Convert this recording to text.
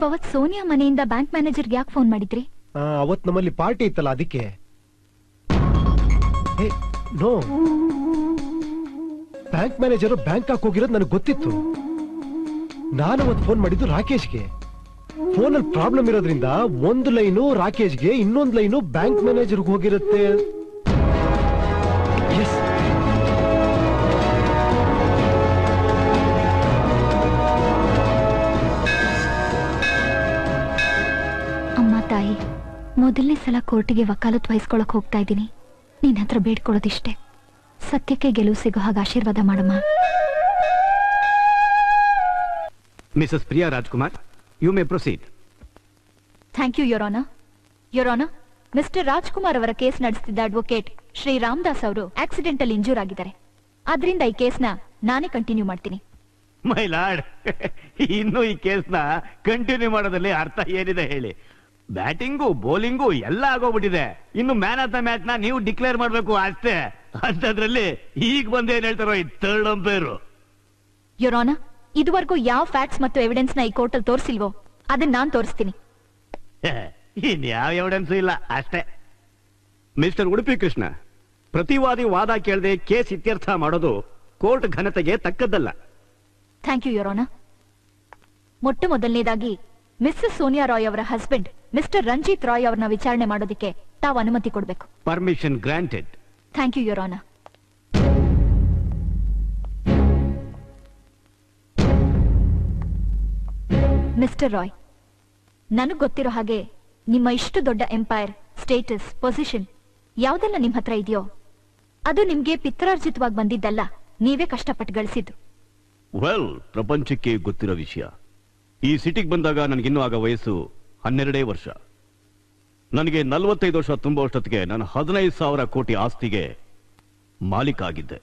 ಅವತ್ ಸೋನಿಯಾ ಮನೆಯಿಂದ ಬ್ಯಾಂಕ್ ಮ್ಯಾನೇಜರ್ಗೆ ಯಾಕೆ ಫೋನ್ ಮಾಡಿದ್ರಿ ಆ, ಅವತ್ ನಮ್ಮಲ್ಲಿ ಪಾರ್ಟಿ ಇತ್ತಲ್ಲ ಅದಕ್ಕೆ ಏ, ನೋ ಬ್ಯಾಂಕ್ ಮ್ಯಾನೇಜರ್ ಬ್ಯಾಂಕ್ ಹೋಗಿರೋದು ನನಗೆ ಗೊತ್ತಿತ್ತು ನಾನು ಅವತ್ತು ಫೋನ್ ಮಾಡಿದ್ದು ರಾಕೇಶ್ಗೆ ಫೋನಲ್ಲಿ ಪ್ರಾಬ್ಲಮ್ ಇರೋದ್ರಿಂದ ಒಂದು ಲೈನು ರಾಕೇಶ್ಗೆ ಇನ್ನೊಂದು ಲೈನು ಬ್ಯಾಂಕ್ ಮ್ಯಾನೇಜರ್ಗೆ ಹೋಗಿರುತ್ತೆ ಎಸ್ ಅಮ್ಮ ತಾಯಿ ಮೊದಲನೇ ಸಲ ಕೋರ್ಟಿಗೆ ವಕಾಲತ್ ವಹಿಸ್ಕೊಳಕ್ ಹೋಗ್ತಾ ಇದ್ದೀನಿ ನಿನ್ ಹತ್ರ ಬೇಡ್ಕೊಳ್ಳೋದಿಷ್ಟೇ ಸತ್ಯಕ್ಕೆ ಗೆಲುವು ಸಿಗೋ ಹಾಗೆ ಆಶೀರ್ವಾದ ಮಾಡಮ್ಮ Mrs Priya Rajkumar you may proceed thank you your honour your honour Mister Rajkumar ಅವರ ಕೇಸ್ ನಡೆಸ್ತಿದ್ದ ಅಡ್ವೊಕೇಟ್ ಶ್ರೀ ರಾಮದಾಸ್ ಅವರು ಆಕ್ಸಿಡೆಂಟಲ್ ಇಂಜೂರ್ ಆಗಿದ್ದಾರೆ ಆದ್ರಿಂದ ಈ ಕೇಸ್ನ ನಾನೇ ಕಂಟಿನ್ಯೂ ಮಾಡ್ತೀನಿ ಮೈ ಲಾರ್ಡ್ ಇನ್ನು ಈ ಕೇಸ್ನ ಕಂಟಿನ್ಯೂ ಮಾಡೋದ್ರಲ್ಲಿ ಅರ್ಥ ಏನಿದೆ ಹೇಳಿ ಬ್ಯಾಟಿಂಗು ಬೌಲಿಂಗು ಎಲ್ಲ ಆಗೋಗ್ಬಿಟ್ಟಿದೆ ಇನ್ನು ಮ್ಯಾನ್ ಆಫ್ ದ ಮ್ಯಾಚ್ ನ ನೀವು ಡಿಕ್ಲೇರ್ ಮಾಡ್ಬೇಕು ಅಷ್ಟೇ ಅಂತದ್ರಲ್ಲಿ ಈಗ ಬಂದು ಏನ್ ಹೇಳ್ತಾರೋ ಈ ಥರ್ಡ್ ಅಂಪೈರು ಯೋರೋನ ಇದುವರೆಗೂ ಯಾವ ಫ್ಯಾಕ್ಟ್ಸ್ ಮತ್ತು ಎವಿಡೆನ್ಸ್ ನ ಈ ಕೋರ್ಟಲ್ ತೋರಿಸಿಲ್ವೋ ಅದನ್ನ ನಾನ್ ತೋರಿಸ್ತೀನಿ ಇನ್ ಯಾವ ಎವಿಡೆನ್ಸ್ ಇಲ್ಲ ಅಷ್ಟೇ ಮಿಸ್ಟರ್ ಉಡುಪಿ ಕೃಷ್ಣ ಪ್ರತಿವಾದಿ ವಾದ ಕೇಳದೆ ಕೇಸ್ ಇತ್ಯರ್ಥ ಮಾಡೋದು ಕೋರ್ಟ್ ಘನತೆಗೆ ತಕ್ಕದ್ದಲ್ಲ ಥ್ಯಾಂಕ್ ಯು ಯೋರೋನ ಮೊಟ್ಟ ಮೊದಲನೇದಾಗಿ ಮಿಸ್ಸಸ್ ಸೋನಿಯಾ ರಾಯ್ ಅವರ ಹಸ್ಬೆಂಡ್ ಮಿಸ್ಟರ್ ರಂಜಿತ್ ರಾಯ್ ಅವರನ್ನ ವಿಚಾರಣೆ ಮಾಡೋದಕ್ಕೆ ತಾವು ಅನುಮತಿ ಕೊಡಬೇಕು permission granted thank you your honour Mister Roy ನನಗ್ ಗೊತ್ತಿರೋ ಹಾಗೆ ನಿಮ್ಮ ಇಷ್ಟು ದೊಡ್ಡ ಎಂಪೈರ್ ಸ್ಟೇಟಸ್ ಪೊಸಿಷನ್ ಯಾವ್ದೆಲ್ಲ ನಿಮ್ ಹತ್ರ ಇದೆಯೋ ಅದು ನಿಮ್ಗೆ ಪಿತ್ರಾರ್ಜಿತವಾಗಿ ಬಂದಿದ್ದಲ್ಲ ನೀವೇ ಕಷ್ಟಪಟ್ಟು ಗಳಿಸಿದ್ದು ವೆಲ್ ಪ್ರಪಂಚಕ್ಕೆ ಗೊತ್ತಿರೋ ವಿಷಯ ಈ ಸಿಟಿಗೆ ಬಂದಾಗ ನನಗಿನ್ನೂ ಆಗ ವಯಸ್ಸು ಹನ್ನೆರಡೇ ವರ್ಷ ನನಗೆ ನಲವತ್ತೈದು ವರ್ಷ ತುಂಬುವಷ್ಟೊತ್ತಿಗೆ ನಾನು ಹದಿನೈದು ಸಾವಿರ ಕೋಟಿ ಆಸ್ತಿಗೆ ಮಾಲೀಕ ಆಗಿದ್ದೆ